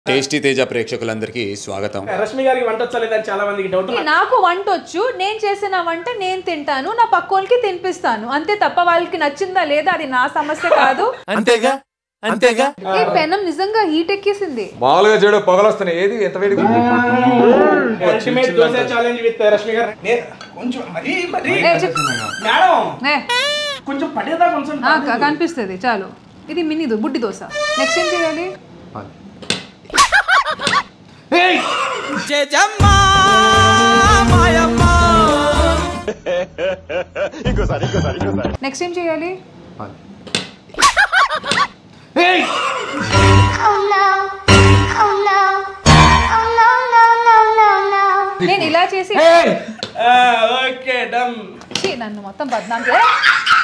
Tasty Teja ప్రేక్షకులందరికీ స్వాగతం రష్మి గారికి వంట వచ్చా లేదని చాలా మందికి డౌట్ నాకు వంట వచ్చు నేను చేసిన వంట నేను తింటాను నా పక్కోళ్ళకి తినిపిస్తాను అంతే తప్ప వాళ్ళకి నచ్చిందా లేదా అది నా సమస్య కాదు అంతేగా అంతేగా ఈ పెనం నిజంగా హీట్ ఎక్కేసింది మామూలుగా చూడు పొగలొస్తున్నాయి ఏది ఎంత వేడిగా ఉంది? Ultimate dosa challenge with Rashmi garu నేను కొంచెం మరీ మరీ ఏ, చెప్పు. మేడం ఏ, కొంచెం పడేదా కొంచెం ఆ, క- కనిపిస్తుంది చాలు ఇది మినీ దో బుడ్డి దోశ నెక్స్ట్ ఏం చేయాలి ఏయ్! నెక్స్ట్ ఏం చేయాలి ఏయ్! Oh no. Oh no. Oh no, no, no, no, no. నేను ఇలా చేసి ఆ, ఓకే డన్ ఛీ, నన్ను మొత్తం బద్నాం చే-